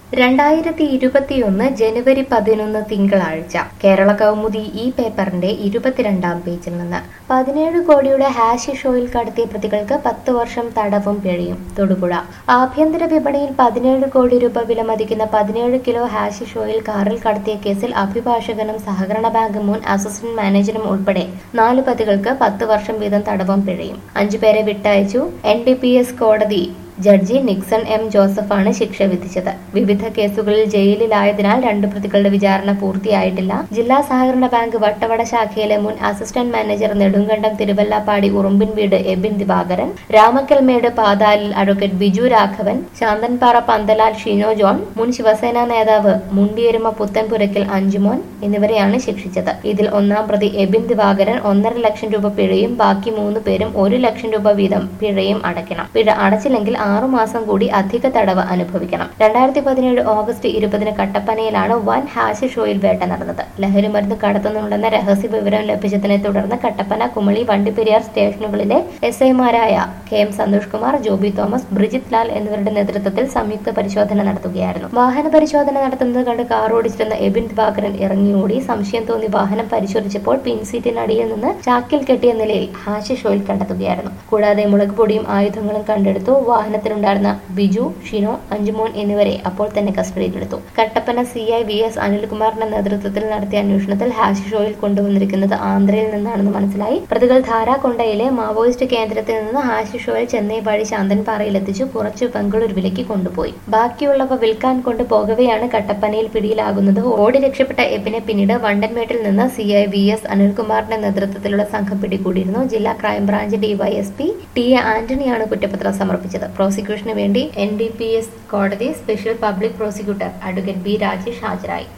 രണ്ടായിരത്തി ഇരുപത്തിയൊന്ന് ജനുവരി പതിനൊന്ന് തിങ്കളാഴ്ച കേരള കൗമുദി ഈ പേപ്പറിന്റെ ഇരുപത്തിരണ്ടാം പേജിൽ നിന്ന് പതിനേഴ് കോടിയുടെ ഹാഷിഷ് ഓയിൽ കടത്തിയ പ്രതികൾക്ക് പത്ത് വർഷം തടവും പിഴയും തൊടുപുഴ ആഭ്യന്തര വിപണിയിൽ പതിനേഴ് കോടി രൂപ വിലമതിക്കുന്ന പതിനേഴ് കിലോ ഹാഷിഷ് ഓയിൽ കാറിൽ കടത്തിയ കേസിൽ അഭിഭാഷകനും സഹകരണ ബാങ്ക് മുൻ അസിസ്റ്റന്റ് മാനേജറും ഉൾപ്പെടെ നാല് പ്രതികൾക്ക് പത്ത് വർഷം വീതം തടവും പിഴയും അഞ്ചുപേരെ വിട്ടയച്ചു എൻ ഡി പി എസ് കോടതി ജഡ്ജി നിക്സൺ എം ജോസഫാണ് ശിക്ഷ വിധിച്ചത് വിവിധ കേസുകളിൽ ജയിലിലായതിനാൽ രണ്ട് പ്രതികളുടെ വിചാരണ പൂർത്തിയായിട്ടില്ല ജില്ലാ സഹകരണ ബാങ്ക് വട്ടവട ശാഖയിലെ മുൻ അസിസ്റ്റന്റ് മാനേജർ നെടുങ്കണ്ടം തിരുവല്ലാപ്പാടി ഉറുമ്പിൻ വീട് എബിൻ ദിവാകരൻ രാമക്കൽമേട് പാതാലിൽ അഡ്വക്കേറ്റ് ബിജു രാഘവൻ ശാന്തൻപാറ പന്തലാൽ ഷിനോ ജോൺ മുൻ ശിവസേനാ നേതാവ് മുണ്ടിയെരുമ പുത്തൻപുരയ്ക്കൽ അഞ്ചുമോൻ എന്നിവരെയാണ് ശിക്ഷിച്ചത് ഇതിൽ ഒന്നാം പ്രതി എബിൻ ദിവാകരൻ ഒന്നര ലക്ഷം രൂപ പിഴയും ബാക്കി മൂന്ന് പേരും ഒരു ലക്ഷം രൂപ വീതം പിഴയും അടയ്ക്കണം പിഴ അടച്ചില്ലെങ്കിൽ ആറു മാസം കൂടി അധിക തടവ് അനുഭവിക്കണം രണ്ടായിരത്തി പതിനേഴ് ഓഗസ്റ്റ് ഇരുപതിന് കട്ടപ്പനയിലാണ് വൻ ഹാഷിഷ് ഓയിൽ വേട്ട നടന്നത് ലഹരി മരുന്ന് കടത്തുന്നുണ്ടെന്ന രഹസ്യ വിവരം ലഭിച്ചതിനെ തുടർന്ന് കട്ടപ്പന കുമളി വണ്ടിപ്പെരിയാർ സ്റ്റേഷനുകളിലെ എസ് ഐമാരായ K M Santhosh Kumar Joby Thomas Brijith Lal എന്നിവരുടെ നേതൃത്വത്തിൽ സംയുക്ത പരിശോധന നടത്തുകയായിരുന്നു വാഹന പരിശോധന നടത്തുന്നത് കണ്ട് കാർ ഓടിച്ചിരുന്ന എബിൻ ദിവാകരൻ ഇറങ്ങിയോടി സംശയം തോന്നി വാഹനം പരിശോധിച്ചപ്പോൾ പിൻസീറ്റിനടിയിൽ നിന്ന് ചാക്കിൽ കെട്ടിയ നിലയിൽ ഹാഷിഷ് ഓയിൽ കണ്ടെത്തുകയായിരുന്നു കൂടാതെ മുളക് പൊടിയും ആയുധങ്ങളും കണ്ടെടുത്തു വാഹനത്തിലുണ്ടായിരുന്ന ബിജു ഷിനോ അഞ്ചുമോൻ എന്നിവരെ അപ്പോൾ തന്നെ കസ്റ്റഡിയിലെടുത്തു Kattappana C I V S അനിൽകുമാറിന്റെ നേതൃത്വത്തിൽ നടത്തിയ അന്വേഷണത്തിൽ ഹാഷിഷ് ഓയിൽ കൊണ്ടുവന്നിരിക്കുന്നത് ആന്ധ്രയിൽ നിന്നാണെന്ന് മനസ്സിലായി പ്രതികൾ ധാരാകൊണ്ടയിലെ മാവോയിസ്റ്റ് കേന്ദ്രത്തിൽ നിന്ന് ഹാഷിഷ് ഓയിൽ ചെന്നൈ വഴി ശാന്തൻപാറയിലെത്തിച്ചു കുറച്ച് ബംഗളൂരുവിലേക്ക് കൊണ്ടുപോയി ബാക്കിയുള്ളവ വിൽക്കാൻ കൊണ്ടുപോകവെയാണ് കട്ടപ്പനയിൽ പിടിയിലാകുന്നത് ഓടി രക്ഷപ്പെട്ട എബിനെ പിന്നീട് വണ്ടൻമേട്ടിൽ നിന്ന് സി ഐ വി എസ് അനിൽകുമാറിന്റെ നേതൃത്വത്തിലുള്ള സംഘം പിടികൂടിയിരുന്നു ജില്ലാ ക്രൈംബ്രാഞ്ച് ഡിവൈഎസ്പി ടി എ ആന്റണിയാണ് കുറ്റപത്രം സമർപ്പിച്ചത് പ്രോസിക്യൂഷന് വേണ്ടി എൻ ഡി പി എസ് കോടതി special public prosecutor advocate B Rajesh ഹാജരായി